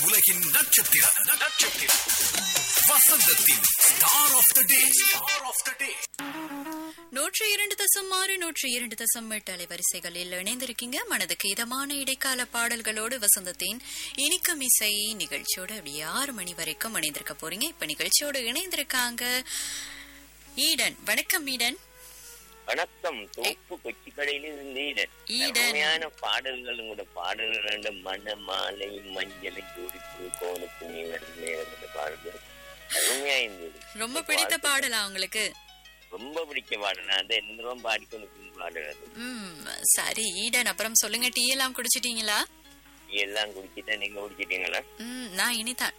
உலகின் நட்சத்திரம் நட்சத்திரம் வசந்தத்தின் star of the day star of the day நூற்றி இரண்டு தசம் ஆறு நூற்றி இரண்டு தசம் எட்டு அலைவரிசைகளில் இணைந்திருக்கீங்க மனதுக்கு இதமான இடைக்கால பாடல்களோடு வசந்தத்தின் இனிக்கும் இசை நிகழ்ச்சியோடு அப்படியே ஆறு மணி வரைக்கும் இணைந்திருக்க போறீங்க இப்ப நிகழ்ச்சியோடு இணைந்திருக்காங்க ஈடன் வணக்கம் ஈடன் வணக்கம் தோப்பு கொச்சி கடையில இருந்து ஈடன். அருமையான பாடல்கள் கூட பாடல்கள் ரெண்டு மன மாலை மஞ்சளை ஜோடிப்பு கோலத்து நேரம் நேரம் இந்த பாடல்கள் அருமையா இருந்தது ரொம்ப பிடித்த பாடலா உங்களுக்கு ரொம்ப பிடிச்ச பாடல் நான் அதை எந்திரம் பாடிக்கொண்டு பாடல் அது ம் சரி ஈடன் அப்புறம் சொல்லுங்க டீ எல்லாம் குடிச்சிட்டீங்களா எல்லாம் குடிச்சிட்டா நீங்க குடிச்சிட்டீங்களா ம் நான் இனிதான்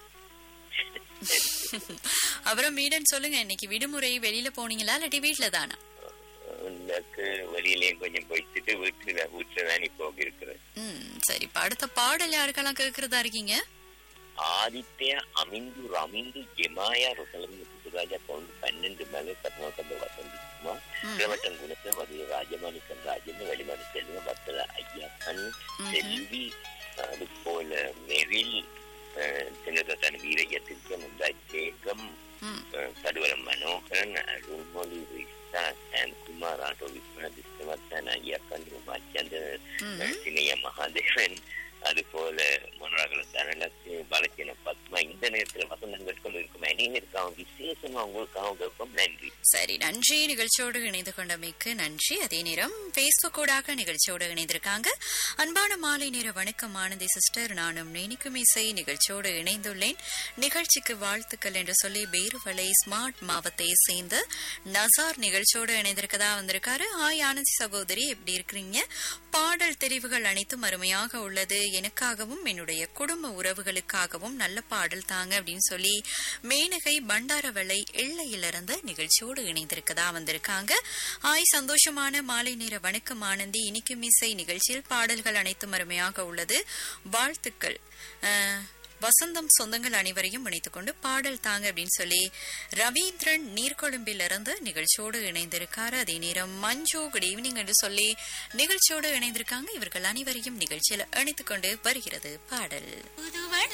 அப்புறம் ஈடன் சொல்லுங்க இன்னைக்கு விடுமுறை வெளியில போனீங்களா இல்லாட்டி வீட்டுல தானா எனக்கு வெளியிலயும் கொஞ்சம் போயிட்டு வீட்டுல வீட்டுல தான் இப்போ இருக்கிறேன் ம் சரி இப்ப அடுத்த பாடல் யாருக்கெல்லாம் கேக்குறதா இருக்கீங்க ஆதித்ய அமிந்து ரமிந்து ஜெமாயா ருசலம் சுராஜா பவுண்டு பன்னெண்டு மேலே கர்நாடக வசந்தி குமார் இளவட்டம் குணத்தை மதுரை ராஜமாணிக்கன் ராஜன் வெளிமணி செல்வம் பத்தல ஐயப்பன் செல்வி அது போல மெரில் சின்னதன் வீரைய திருச்சம் முந்தாய் சேகம் ம் கடுவரம் மனோகரன் அருள்மொழி ரிஷா சாம்குமார் ஆட்டோ விஸ்வநாத் விஸ்வநாதன் ஐயப்பன் உமாச்சந்திரன் சினைய மகாதேவன் அது போல மனோரகல தரணத்து பாலச்சன பத்மா இந்த நேரத்துல வசந்தங்கள் கொண்டு இருக்கும் அனைவருக்காக விசேஷமா உங்களுக்காக இருக்கும் நன்றி சரி நன்றி நிகழ்ச்சியோடு இணைந்து கொண்டமைக்கு நன்றி அதே நேரம் பேஸ்புக் ஊடாக நிகழ்ச்சியோடு இணைந்திருக்காங்க அன்பான மாலை நேர வணக்கம் ஆனந்தி சிஸ்டர் நானும் நினைக்கும் இசை நிகழ்ச்சியோடு இணைந்துள்ளேன் நிகழ்ச்சிக்கு வாழ்த்துக்கள் என்று சொல்லி பேருவளை ஸ்மார்ட் மாவத்தை சேர்ந்த நசார் நிகழ்ச்சியோடு இணைந்திருக்கதா வந்திருக்காரு ஆய் ஆனந்தி சகோதரி எப்படி இருக்கிறீங்க பாடல் தெரிவுகள் அனைத்தும் அருமையாக உள்ளது எனக்காகவும் என்னுடைய குடும்ப உறவுகளுக்காகவும் நல்ல பாடல் தாங்க அப்படின்னு சொல்லி மேனகை பண்டாரவளை எல்லையிலிருந்து நிகழ்ச்சியோடு இணைந்திருக்கதா வந்திருக்காங்க ஆய் சந்தோஷமான மாலை நேர வணக்கம் ஆனந்தி இனிக்கும் இசை நிகழ்ச்சியில் பாடல்கள் அனைத்தும் அருமையாக உள்ளது வாழ்த்துக்கள் அஹ், வசந்தம் சொந்தங்கள் அனைவரையும் இணைத்துக் கொண்டு பாடல் தாங்க அப்படின்னு சொல்லி ரவீந்திரன் நீர்கொழும்பிலிருந்து நிகழ்ச்சியோடு இணைந்திருக்காரு அதே நேரம் மஞ்சு குட் ஈவினிங் என்று சொல்லி நிகழ்ச்சியோடு இணைந்திருக்காங்க இவர்கள் அனைவரையும் நிகழ்ச்சியில் இணைத்துக் கொண்டு வருகிறது பாடல் புதுவள